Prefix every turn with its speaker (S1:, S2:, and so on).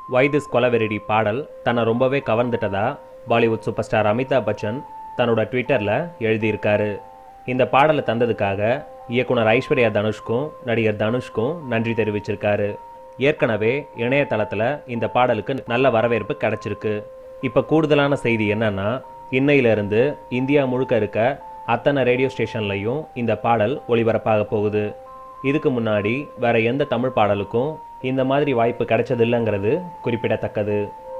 S1: why this கொலவெறிடி பாடல் தன்னை ரொம்பவே கவர்ந்துட்டதா பாலிவுட் சூப்பர் ஸ்டார் அமிதாப் பச்சன் தன்னோட ட்விட்டரில் எழுதியிருக்காரு இந்த பாடலை தந்ததுக்காக இயக்குனர் ஐஸ்வர்யா தனுஷ்க்கும் நடிகர் தனுஷ்க்கும் நன்றி தெரிவிச்சிருக்காரு ஏற்கனவே இணையதளத்தில் இந்த பாடலுக்கு நல்ல வரவேற்பு கிடைச்சிருக்கு இப்போ கூடுதலான செய்தி என்னன்னா இன்னையிலிருந்து இந்தியா முழுக்க இருக்க அத்தனை ரேடியோ ஸ்டேஷன்லையும் இந்த பாடல் ஒளிபரப்பாக போகுது இதுக்கு முன்னாடி வேற எந்த தமிழ் பாடலுக்கும் இந்த மாதிரி வாய்ப்பு கிடைச்சதில்லைங்கிறது குறிப்பிடத்தக்கது